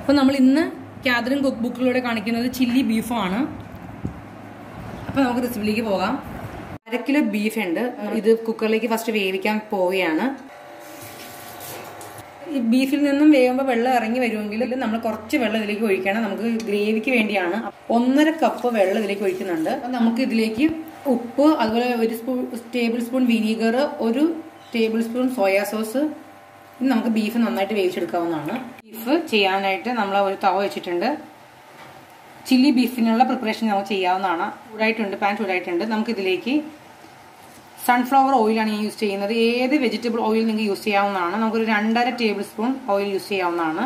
അപ്പോൾ നമ്മൾ ഇന്ന് കാതറിൻ കുക്ക് ബുക്കിലൂടെ കാണിക്കുന്നത് ചില്ലി ബീഫാണ് അപ്പോൾ നമുക്ക് റെസിപ്പിയിലേക്ക് പോകാം അര കിലോ ബീഫ് ഉണ്ട് ഇത് കുക്കറിലേക്ക് ഫസ്റ്റ് വേവിക്കാൻ പോവുകയാണ് ഈ ബീഫിൽ നിന്നും വേകുമ്പോൾ വെള്ളം ഇറങ്ങി വരുമെങ്കിൽ നമ്മൾ കുറച്ച് വെള്ളം ഇതിലേക്ക് ഒഴിക്കണം നമുക്ക് ഗ്രേവിക്ക് വേണ്ടിയാണ് ഒന്നര കപ്പ് വെള്ളം ഇതിലേക്ക് ഒഴിക്കുന്നുണ്ട് അപ്പം നമുക്ക് ഇതിലേക്ക് ഉപ്പ് അതുപോലെ ഒരു സ്പൂൺ ടേബിൾ സ്പൂൺ വിനീഗർ ഒരു ടേബിൾ സ്പൂൺ സോയാ സോസ് ഇനി നമുക്ക് ബീഫ് നന്നായിട്ട് വേവിച്ചെടുക്കാവുന്നതാണ് ബീഫ് ചെയ്യാനായിട്ട് നമ്മൾ ഒരു തവ വെച്ചിട്ടുണ്ട് ചില്ലി ബീഫിനുള്ള പ്രിപ്പറേഷൻ നമുക്ക് ചെയ്യാവുന്നതാണ് ചൂടായിട്ടുണ്ട് പാൻ ചൂടായിട്ടുണ്ട് നമുക്ക് ഇതിലേക്ക് സൺഫ്ലവർ ഓയിലാണ് ഞാൻ യൂസ് ചെയ്യുന്നത് ഏത് വെജിറ്റബിൾ ഓയിൽ നിങ്ങൾക്ക് യൂസ് ചെയ്യാവുന്നതാണ് നമുക്കൊരു രണ്ടര ടേബിൾ സ്പൂൺ ഓയിൽ യൂസ് ചെയ്യാവുന്നതാണ്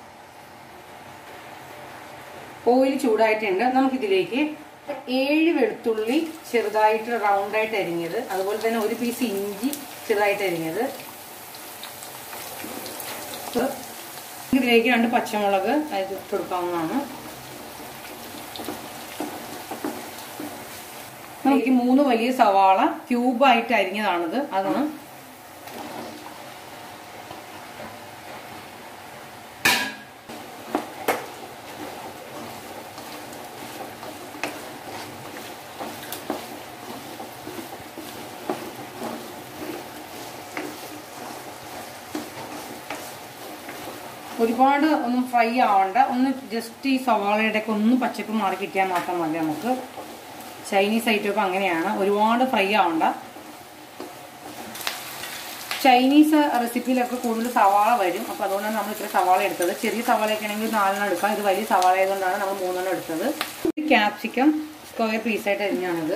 ഓയിൽ ചൂടായിട്ടുണ്ട് നമുക്കിതിലേക്ക് ഏഴ് വെളുത്തുള്ളി ചെറുതായിട്ട് റൗണ്ടായിട്ട് അരിഞ്ഞത് അതുപോലെ തന്നെ ഒരു പീസ് ഇഞ്ചി ചെറുതായിട്ട് അരിഞ്ഞത് ഇതിലേക്ക് രണ്ട് പച്ചമുളക് അത് ഇട്ട് കൊടുക്കാവുന്നതാണ് നമുക്ക് മൂന്ന് വലിയ സവാള ക്യൂബായിട്ട് അരിഞ്ഞതാണിത് അതാണ് ഒരുപാട് ഒന്നും ഫ്രൈ ആവണ്ട ഒന്ന് ജസ്റ്റ് ഈ സവാളയുടെ ഒക്കെ ഒന്ന് പച്ചപ്പ് മാറി കിട്ടിയാൽ മാത്രം മതി നമുക്ക് ചൈനീസ് ഐറ്റം ഒക്കെ അങ്ങനെയാണ് ഒരുപാട് ഫ്രൈ ആവണ്ട ചൈനീസ് റെസിപ്പിയിലൊക്കെ കൂടുതൽ സവാള വരും അപ്പോൾ അതുകൊണ്ടാണ് നമ്മൾ ഇത്ര സവാള എടുത്തത് ചെറിയ സവാളയൊക്കെ ആണെങ്കിൽ നാലെണ്ണം എടുക്കാം ഇത് വലിയ സവാള ആയതുകൊണ്ടാണ് നമ്മൾ മൂന്നെണ്ണം എടുത്തത് ക്യാപ്സിക്കം സ്ക്വയർ പീസായിട്ട് അരിഞ്ഞാണിത്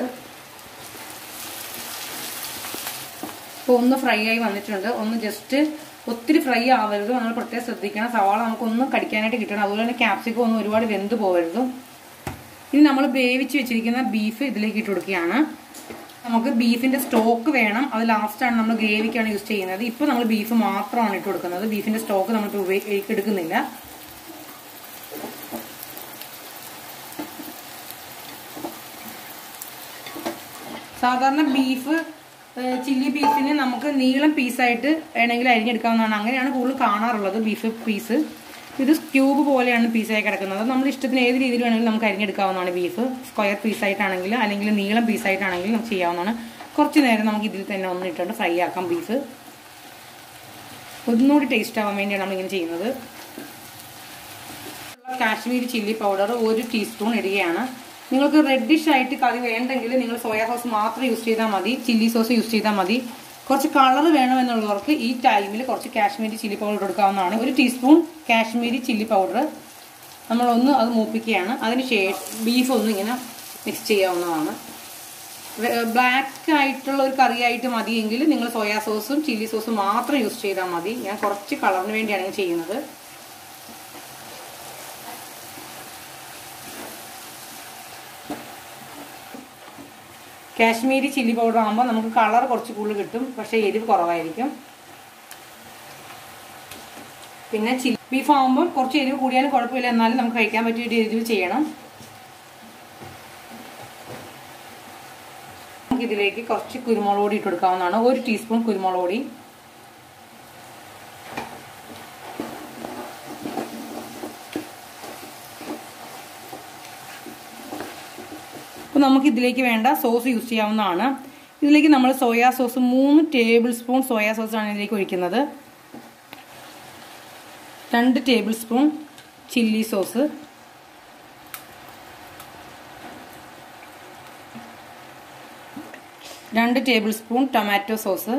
ഇപ്പോൾ ഒന്ന് ഫ്രൈ ആയി വന്നിട്ടുണ്ട് ഒന്ന് ജസ്റ്റ് ഒത്തിരി ഫ്രൈ ആവരുത് നമ്മൾ പ്രത്യേകം ശ്രദ്ധിക്കണം സവാള നമുക്കൊന്നും കടിക്കാനായിട്ട് കിട്ടണം അതുപോലെ തന്നെ ക്യാപ്സിക്കം ഒന്നും ഒരുപാട് വെന്ത് പോകരുത് ഇനി നമ്മൾ വേവിച്ച് വെച്ചിരിക്കുന്ന ബീഫ് ഇതിലേക്ക് ഇട്ട് കൊടുക്കുകയാണ് നമുക്ക് ബീഫിന്റെ സ്റ്റോക്ക് വേണം അത് ലാസ്റ്റാണ് നമ്മൾ ഗ്രേവിക്കാണ് യൂസ് ചെയ്യുന്നത് ഇപ്പൊ നമ്മൾ ബീഫ് മാത്രമാണ് ഇട്ട് കൊടുക്കുന്നത് ബീഫിന്റെ സ്റ്റോക്ക് നമ്മൾ എടുക്കുന്നില്ല സാധാരണ ബീഫ് ചില്ലി പീസിന് നമുക്ക് നീളം പീസായിട്ട് വേണമെങ്കിൽ അരിഞ്ഞെടുക്കാവുന്നതാണ് അങ്ങനെയാണ് കൂടുതൽ കാണാറുള്ളത് ബീഫ് പീസ് ഇത് ക്യൂബ് പോലെയാണ് പീസായി കിടക്കുന്നത് നമ്മൾ ഇഷ്ടത്തിന് ഏത് രീതിയിൽ വേണമെങ്കിലും നമുക്ക് അരിഞ്ഞെടുക്കാവുന്നതാണ് ബീഫ് സ്ക്വയർ പീസായിട്ടാണെങ്കിൽ അല്ലെങ്കിൽ നീളം പീസായിട്ടാണെങ്കിൽ നമുക്ക് ചെയ്യാവുന്നതാണ് കുറച്ച് നേരം നമുക്ക് ഇതിൽ തന്നെ ഒന്ന് ഇട്ടുകൊണ്ട് ഫ്രൈ ആക്കാം ബീഫ് ഒന്നുകൂടി ടേസ്റ്റ് ആവാൻ വേണ്ടിയാണ് നമ്മളിങ്ങനെ ചെയ്യുന്നത് കാശ്മീരി ചില്ലി പൗഡർ ഒരു ടീസ്പൂൺ ഇടുകയാണ് നിങ്ങൾക്ക് റെഡിഷ് ആയിട്ട് കറി വേണ്ടെങ്കിൽ നിങ്ങൾ സോയാ സോസ് മാത്രം യൂസ് ചെയ്താൽ മതി ചില്ലി സോസ് യൂസ് ചെയ്താൽ മതി കുറച്ച് കളർ വേണമെന്നുള്ളവർക്ക് ഈ ടൈമിൽ കുറച്ച് കാശ്മീരി ചില്ലി പൗഡർ എടുക്കാവുന്നതാണ് ഒരു ടീസ്പൂൺ കാശ്മീരി ചില്ലി പൗഡർ നമ്മളൊന്ന് അത് മൂപ്പിക്കുകയാണ് അതിന് ശേഷം ബീഫ് ഒന്ന് ഇങ്ങനെ മിക്സ് ചെയ്യാവുന്നതാണ് ബ്ലാക്ക് ആയിട്ടുള്ള ഒരു കറി ആയിട്ട് മതിയെങ്കിൽ നിങ്ങൾ സോയാ സോസും ചില്ലി സോസും മാത്രം യൂസ് ചെയ്താൽ മതി ഞാൻ കുറച്ച് കളറിന് വേണ്ടിയാണ് ചെയ്യുന്നത് കാശ്മീരി ചില്ലി പൗഡർ ആകുമ്പോൾ നമുക്ക് കളർ കുറച്ച് കൂടുതൽ കിട്ടും പക്ഷേ എരിവ് കുറവായിരിക്കും പിന്നെ ചില്ലി ബീഫ് ആകുമ്പോൾ കുറച്ച് എരിവ് കൂടിയാലും കുഴപ്പമില്ല എന്നാലും നമുക്ക് കഴിക്കാൻ പറ്റിയ എരിവ് ചെയ്യണം നമുക്ക് ഇതിലേക്ക് കുറച്ച് കുരുമുളക് പൊടി ഇട്ട് കൊടുക്കാവുന്നതാണ് ഒരു ടീസ്പൂൺ കുരുമുളക് പൊടി അപ്പോൾ നമുക്ക് ഇതിലേക്ക് വേണ്ട സോസ് യൂസ് ചെയ്യാവുന്നതാണ് ഇതിലേക്ക് നമ്മൾ സോയാ സോസ് മൂന്ന് ടേബിൾ സ്പൂൺ സോയാ സോസാണ് ഇതിലേക്ക് ഒഴിക്കുന്നത് രണ്ട് ടേബിൾ സ്പൂൺ ചില്ലി സോസ് രണ്ട് ടേബിൾ സ്പൂൺ ടൊമാറ്റോ സോസ്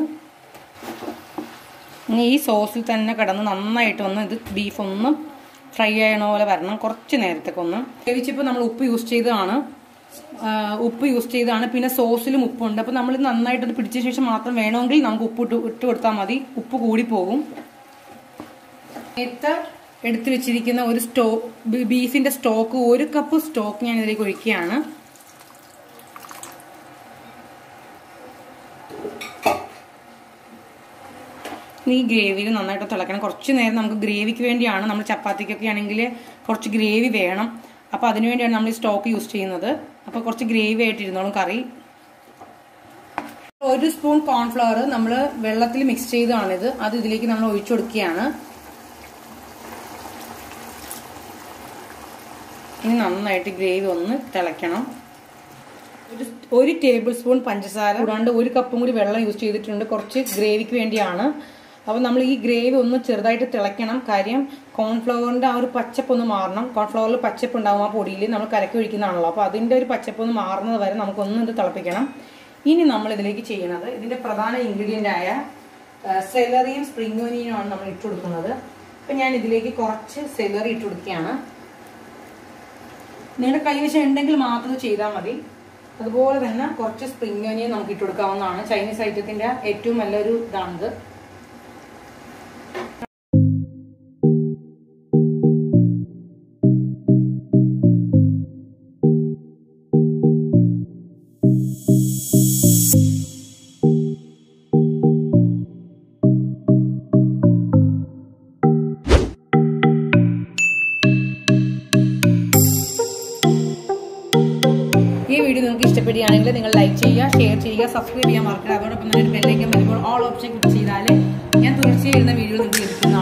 ഇനി ഈ സോസിൽ തന്നെ കിടന്ന് നന്നായിട്ട് ഒന്ന് ഇത് ബീഫ് ഒന്ന് ഫ്രൈ ചെയ്യണ പോലെ വരണം കുറച്ച് നേരത്തേക്ക് ഒന്ന് വേവിച്ചപ്പോൾ നമ്മൾ ഉപ്പ് യൂസ് ചെയ്തതാണ് ഉപ്പ് യൂസ് ചെയ്താണ് പിന്നെ സോസിലും ഉപ്പുണ്ട് അപ്പോൾ നമ്മൾ നന്നായിട്ട് അത് പിടിച്ച ശേഷം മാത്രം വേണമെങ്കിൽ നമുക്ക് ഉപ്പ് ഇട്ട് ഇട്ട് കൊടുത്താൽ മതി ഉപ്പ് കൂടി പോകും നേരത്തെ എടുത്തു വെച്ചിരിക്കുന്ന ഒരു സ്റ്റോ ബീഫിന്റെ സ്റ്റോക്ക് ഒരു കപ്പ് സ്റ്റോക്ക് ഞാൻ ഇതിലേക്ക് ഒഴിക്കുകയാണ് ഈ ഗ്രേവിയിൽ നന്നായിട്ട് തിളക്കണം കുറച്ച് നേരം നമുക്ക് ഗ്രേവിക്ക് വേണ്ടിയാണ് നമ്മൾ ചപ്പാത്തിക്കൊക്കെ ആണെങ്കിൽ കുറച്ച് ഗ്രേവി വേണം അപ്പോൾ അതിനു വേണ്ടിയാണ് നമ്മൾ ഈ സ്റ്റോക്ക് യൂസ് ചെയ്യുന്നത് അപ്പോൾ കുറച്ച് ഗ്രേവി ആയിട്ട് ഇരുന്നോളും കറി ഒരു സ്പൂൺ കോൺഫ്ലവർ നമ്മൾ വെള്ളത്തിൽ മിക്സ് ചെയ്തതാണിത് അത് ഇതിലേക്ക് നമ്മൾ ഒഴിച്ചു കൊടുക്കുകയാണ് ഇനി നന്നായിട്ട് ഗ്രേവി ഒന്ന് തിളയ്ക്കണം ഒരു ഒരു ടേബിൾ സ്പൂൺ പഞ്ചസാര കൂടാണ്ട് ഒരു കപ്പും കൂടി വെള്ളം യൂസ് ചെയ്തിട്ടുണ്ട് കുറച്ച് ഗ്രേവിക്ക് വേണ്ടിയാണ് അപ്പോൾ നമ്മൾ ഈ ഗ്രേവി ഒന്ന് ചെറുതായിട്ട് തിളയ്ക്കണം കാര്യം കോൺഫ്ലവറിൻ്റെ ആ ഒരു പച്ചപ്പ് ഒന്ന് മാറണം കോൺഫ്ലവറിൽ പച്ചപ്പ് ഉണ്ടാവും ആ പൊടിയിൽ നമ്മൾ കലക്കി ഒഴിക്കുന്നതാണല്ലോ അപ്പോൾ അതിൻ്റെ ഒരു പച്ചപ്പ് ഒന്ന് മാറുന്നത് വരെ നമുക്കൊന്ന് ഇത് തിളപ്പിക്കണം ഇനി നമ്മൾ ഇതിലേക്ക് ചെയ്യുന്നത് ഇതിൻ്റെ പ്രധാന ഇൻഗ്രീഡിയൻ്റ് ആയ സെലറിയും സ്പ്രിംഗ് ഓനിയനുമാണ് നമ്മൾ ഇട്ട് കൊടുക്കുന്നത് അപ്പം ഞാൻ ഇതിലേക്ക് കുറച്ച് സെലറി ഇട്ട് കൊടുക്കുകയാണ് നിങ്ങളുടെ കൈവശം ഉണ്ടെങ്കിൽ മാത്രം ചെയ്താൽ മതി അതുപോലെ തന്നെ കുറച്ച് സ്പ്രിംഗ് ഓനിയൻ നമുക്ക് ഇട്ട് കൊടുക്കാവുന്നതാണ് ചൈനീസ് ഐറ്റത്തിന്റെ ഏറ്റവും നല്ലൊരു ഇതാണിത് ഈ വീഡിയോ നിങ്ങൾക്ക് ഇഷ്ടപ്പെടുകയാണെങ്കിൽ നിങ്ങൾ ലൈക്ക് ചെയ്യുക ഷെയർ ചെയ്യുക സബ്സ്ക്രൈബ് ചെയ്യാൻ മറക്കുക അതോടൊപ്പം തന്നെ ഒരു ബെല്ലൈക്കൻ വരുമ്പോൾ ഓൾ ഓപ്ഷൻ ക്ലിക്ക് ചെയ്താൽ ഞാൻ തുടർച്ചയായി വരുന്ന വീഡിയോ നിങ്ങൾക്ക് ലഭിക്കും